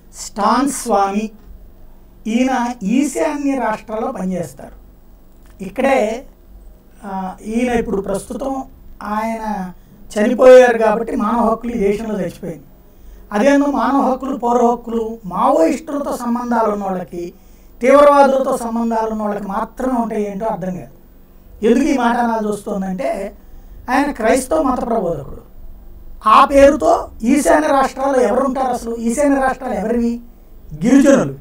Stan స్వామి ఈయన ఈశాన్య రాష్ట్రాల్లో పనిచేస్తారు ఇక్కడే ఆ, ఈయన ఇప్పుడు ప్రస్తుతం ఆయన చనిపోయారు కాబట్టి మానవ హక్కులు ఈ దేశంలో చచ్చిపోయింది అదేందో మానవ హక్కులు పౌర హక్కులు మావోయిస్టులతో సంబంధాలు ఉన్న వాళ్ళకి తీవ్రవాదులతో సంబంధాలు ఉన్న వాళ్ళకి మాత్రమే ఉంటాయి ఏంటో అర్థం కాదు ఎందుకు ఈ మాట అనాల్సి వస్తుందంటే ఆయన క్రైస్తవ మత ప్రబోధకుడు ఆ పేరుతో ఈశాన్య రాష్ట్రాల్లో ఎవరు ఉంటారు అసలు ఈశాన్య రాష్ట్రాలు ఎవరివి గిరిజనులు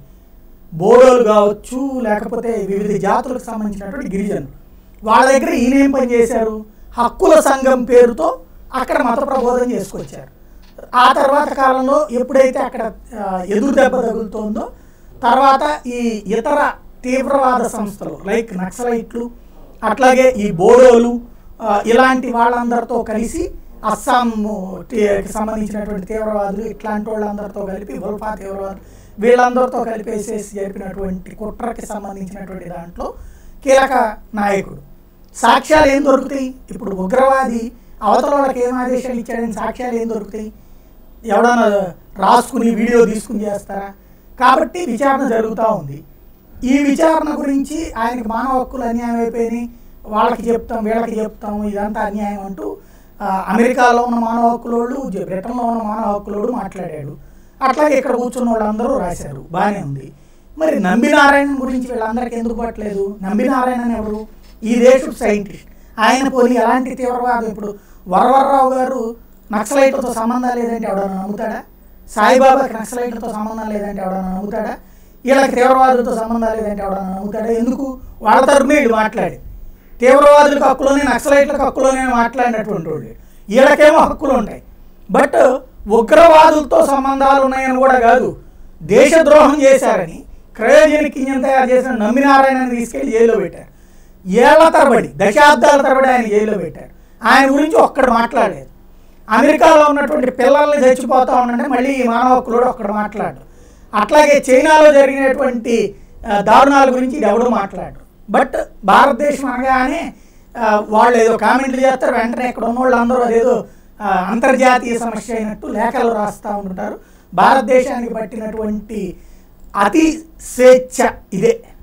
బోడోలు కావచ్చు లేకపోతే వివిధ జాతులకు సంబంధించినటువంటి గిరిజనులు వాళ్ళ దగ్గర ఈయనేం పని చేశారు హక్కుల సంఘం పేరుతో అక్కడ మత ప్రబోధం చేసుకొచ్చారు ఆ తర్వాత కాలంలో ఎప్పుడైతే అక్కడ ఆ, ఎదురు దెబ్బ తగులుతోందో తర్వాత ఈ ఇతర తీవ్రవాద సంస్థలు లైక్ నక్సలైట్లు అట్లాగే ఈ బోడోలు ఆ, ఇలాంటి వాళ్ళందరితో కలిసి అస్సాం టీ- కి సంబంధించినటువంటి తీవ్రవాదులు ఇట్లాంటి వాళ్ళందరితో కలిపి ఉల్ఫా తీవ్రవాదులు వీళ్ళందరితో కలిపేసేసి జరిపినటువంటి కుట్రకి సంబంధించినటువంటి దాంట్లో కీలక నాయకుడు సాక్ష్యాలు ఏం దొరుకుతాయి ఇప్పుడు ఉగ్రవాది అవతల వాళ్ళకి ఏం ఆదేశాలు ఇచ్చాడని సాక్ష్యాలు ఏం దొరుకుతాయి ఎవడన్నా రాసుకుని వీడియో తీసుకుని చేస్తారా కాబట్టి విచారణ జరుగుతూ ఉంది ఈ విచారణ గురించి ఆయనకి మానవ హక్కులు అన్యాయం అయిపోయినాయి వాళ్ళకి చెప్తాం వీళ్ళకి చెప్తాం ఇదంతా అన్యాయం అంటూ ఆ, అమెరికాలో ఉన్న మానవ హక్కులోళ్ళు జ- బ్రిటన్లో ఉన్న మానవ హక్కులోడు మాట్లాడాడు అట్లాగే ఇక్కడ కూర్చున్న వాళ్ళందరూ రాశారు బాగానే ఉంది మరి నంబినారాయణ గురించి వీళ్ళందరికీ ఎందుకు పట్టలేదు నంబినారాయణ ఎవరు ఈ దేశపు సైంటిస్ట్ ఆయన పోనీ ఎలాంటి తీవ్రవాదం ఇప్పుడు వరవరరావు గారు నక్సలైట్లతో సంబంధం లేదంటే ఎవడన్నా నమ్ముతాడా సాయిబాబాకి నక్సలైట్లతో సంబంధం లేదంటే ఎవడన్నా నమ్ముతాడా వీళ్ళకి తీవ్రవాదులతో సంబంధం లేదంటే ఎవడన్నా నమ్ముతాడా ఎందుకు వాళ్ళ తరపునే వీళ్ళు మాట్లాడి తీవ్రవాదులకు హక్కులోనే నక్సలైట్లకు హక్కులోనే మాట్లాడినటువంటి వాళ్ళు వీళ్ళకేమో హక్కులు ఉంటాయి బట్ ఉగ్రవాదులతో సంబంధాలు ఉన్నాయని కూడా కాదు దేశద్రోహం చేశారని క్రయోజనిక్ ఇంజన్ తయారు చేసిన నమ్మినారాయణని తీసుకెళ్లి జైల్లో పెట్టారు ఏళ్ల తరబడి దశాబ్దాల తరబడి ఆయన జైల్లో పెట్టారు ఆయన గురించి ఒక్కడు మాట్లాడలేదు అమెరికాలో ఉన్నటువంటి పిల్లల్ని చచ్చిపోతా ఉండంటే మళ్ళీ ఈ మానవ హక్కులు ఒక్కడు మాట్లాడు అట్లాగే చైనాలో జరిగినటువంటి ఆ, దారుణాల గురించి ఇది ఎవడు మాట్లాడు బట్ భారతదేశం అనగానే ఆ, వాళ్ళు ఏదో కామెంట్లు చేస్తారు వెంటనే ఇక్కడ ఉన్న వాళ్ళు అందరూ అదేదో ఆ, అంతర్జాతీయ సమస్య అయినట్టు లేఖలు రాస్తూ ఉంటారు భారతదేశానికి పట్టినటువంటి అతి స్వేచ్ఛ ఇదే